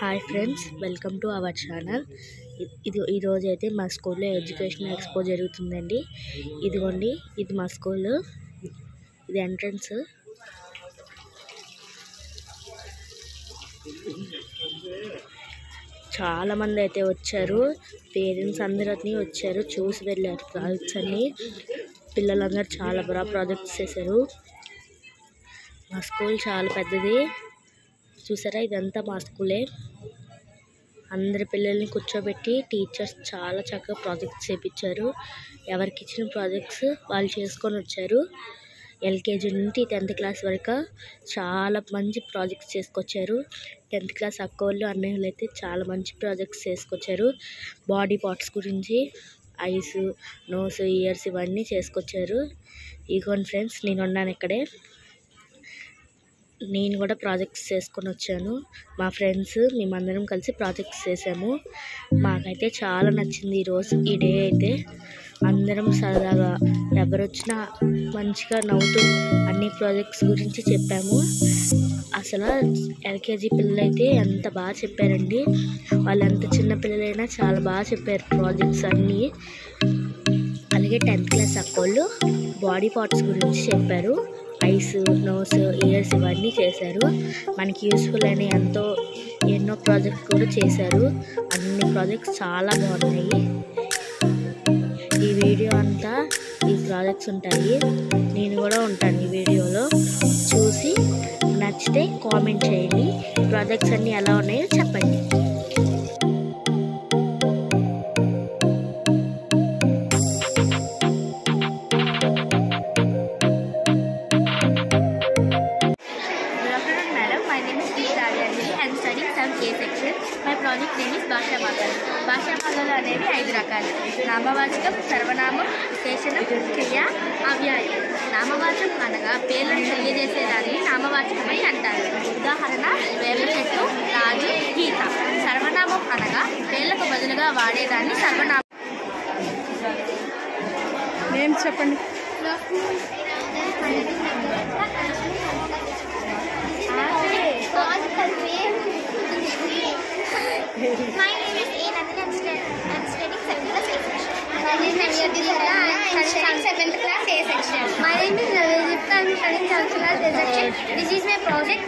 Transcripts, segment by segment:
Hi friends welcome to our channel ఇది ఈరోజు అయితే మా స్కూల్లో ఎడ్యుకేషన్ ఎక్స్పో జరుగుతుందండి ఇదిగోండి ఇది మా స్కూల్ ఇది ఎంట్రన్స్ చాలా మంది అయితే వచ్చారు పేరెంట్స్ అందరినీ వచ్చారు చూసి వెళ్ళారు ప్రాజెక్ట్స్ అన్ని పిల్లలందరూ చాలా బాగా ప్రాజెక్ట్స్ చేశారు మా స్కూల్ చాలా పెద్దది చూసారా ఇదంతా మా స్కూలే అందరి పిల్లల్ని కూర్చోబెట్టి టీచర్స్ చాలా చక్కగా ప్రాజెక్ట్స్ చేయించారు ఎవరికి ఇచ్చిన ప్రాజెక్ట్స్ వాళ్ళు చేసుకొని వచ్చారు ఎల్కేజీ నుండి టెన్త్ క్లాస్ వరకు చాలా మంచి ప్రాజెక్ట్స్ చేసుకొచ్చారు టెన్త్ క్లాస్ అక్కోళ్ళు అన్నయ్యలు అయితే చాలా మంచి ప్రాజెక్ట్స్ చేసుకొచ్చారు బాడీ పార్ట్స్ గురించి ఐస్ నోస్ ఇయర్స్ ఇవన్నీ చేసుకొచ్చారు ఇగోండి ఫ్రెండ్స్ నేను ఉన్నాను ఇక్కడే నేను కూడా ప్రాజెక్ట్స్ చేసుకొని వచ్చాను మా ఫ్రెండ్స్ మేమందరం కలిసి ప్రాజెక్ట్స్ చేసాము మాకైతే చాలా నచ్చింది ఈరోజు ఈ డే అయితే అందరం సరదాగా ఎవరు వచ్చినా మంచిగా నవ్వుతూ అన్ని ప్రాజెక్ట్స్ గురించి చెప్పాము అసలు ఎల్కేజీ పిల్లలు అయితే ఎంత బాగా చెప్పారండి వాళ్ళు ఎంత చిన్న పిల్లలైనా చాలా బాగా చెప్పారు ప్రాజెక్ట్స్ అన్నీ అలాగే టెన్త్ క్లాస్ అక్కోళ్ళు బాడీ పార్ట్స్ గురించి చెప్పారు ఐస్ నోస్ ఇయర్స్ ఇవన్నీ చేశారు మనకి యూస్ఫుల్ అయిన ఎంతో ఎన్నో ప్రాజెక్ట్స్ కూడా చేశారు అన్ని ప్రాజెక్ట్స్ చాలా బాగున్నాయి ఈ వీడియో అంతా ఈ ప్రాజెక్ట్స్ ఉంటాయి నేను కూడా ఉంటాను ఈ వీడియోలో చూసి నచ్చితే కామెంట్ చేయండి ప్రాజెక్ట్స్ అన్నీ ఎలా ఉన్నాయో చెప్పండి Good afternoon, madam. My name is P. Rajanjali. I am studying 7K section. My project name is భాషా మాతలు భాషా మాతలు అనేవి ఐదు రకాలు నామవాచకం సర్వనామం విశేషణం క్రియ అవ్యాయం నామవాచకం అనగా పేర్లను తెలియజేసేదాన్ని నామవాచకమై అంటారు ఉదాహరణ వేప చెట్టు రాజు గీత సర్వనామం అనగా పేర్లకు బదులుగా వాడేదాన్ని సర్వనామం నేమ్ చెప్పండి My name is A. Nandini. I'm stu- I'm studying seventh class A section. My name is Shivdita. I'm studying seventh class A section. My name is Navijita. I'm studying seventh class A section. This is my project.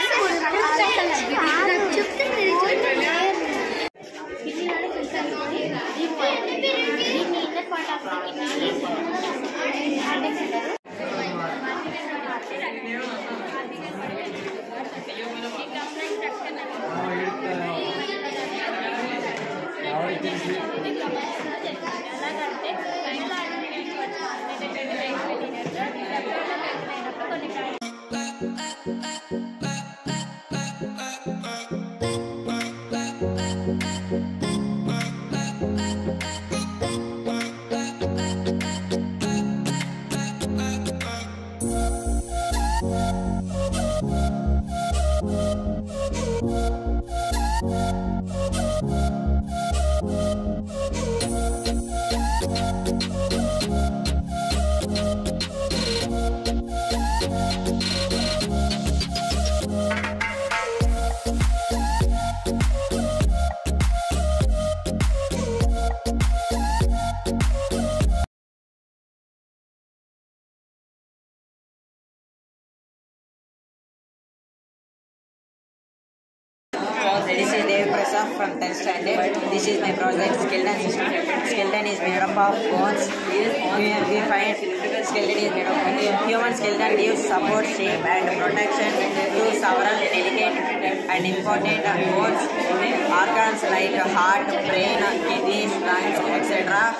This is Dev Prasad from 10th standard. This is my project skeleton system. Skeleton is made up of bones. We, we find skeleton is made of human skeleton gives support, shape and protection to several delicate and important bones, organs like heart, brain, kidneys, lungs, etc.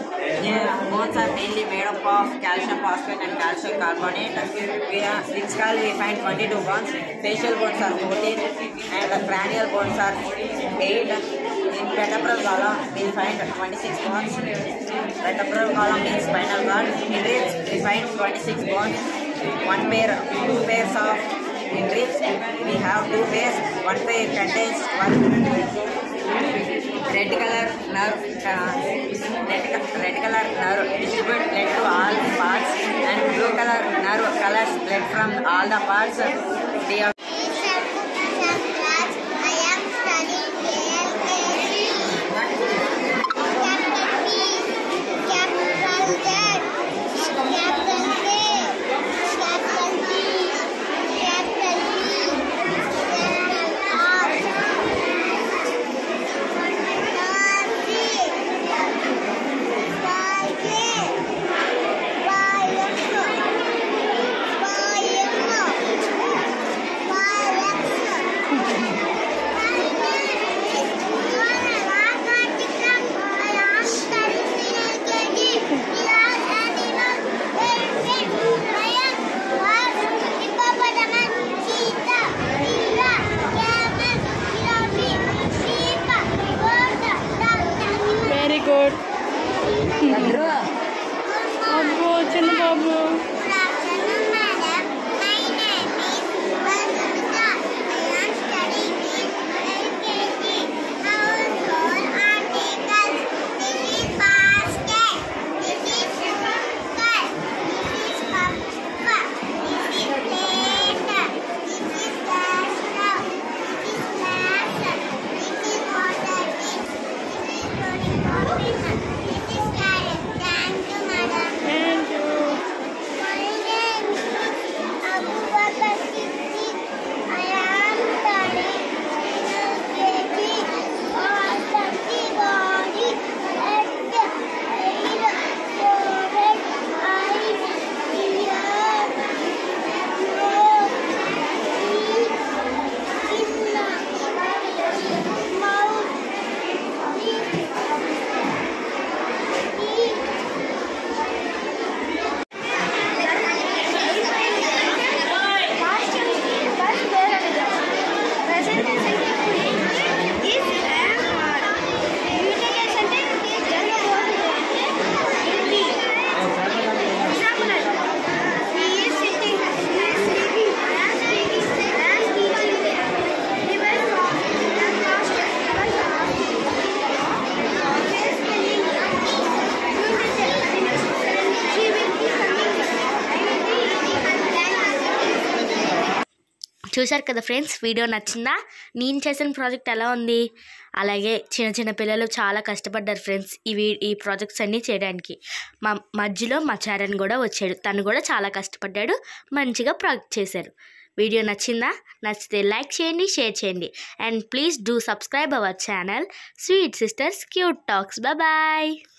Yeah, bones are mainly made up of calcium phosphate and calcium carbonate. We are, in skull we find 22 bones, facial bones are 14 and the cranial bones are 8. In vertebral column we find 26 bones. Vertebral column means spinal cord. In ribs we find 26 bones. One pair, two pairs of in ribs we have two pairs. One pair contains one red color nerve uh, red, co- red color nerve distribute blood to all parts and blue color nerve colors blood from all the parts they are I am studying very good అబ్బో చిన్న బాబు thank you చూశారు కదా friends video నచ్చిందా నేను చేసిన project ఎలా ఉంది అలాగే చిన్న చిన్న పిల్లలు చాలా కష్టపడ్డారు ఫ్రెండ్స్ ఇవి ఈ ప్రాజెక్ట్స్ అన్నీ చేయడానికి మా మధ్యలో మా చారన్ కూడా వచ్చాడు తను కూడా చాలా కష్టపడ్డాడు మంచిగా ప్రాజెక్ట్ చేశారు వీడియో నచ్చిందా నచ్చితే లైక్ చేయండి షేర్ చేయండి and please do subscribe our channel sweet sisters cute talks bye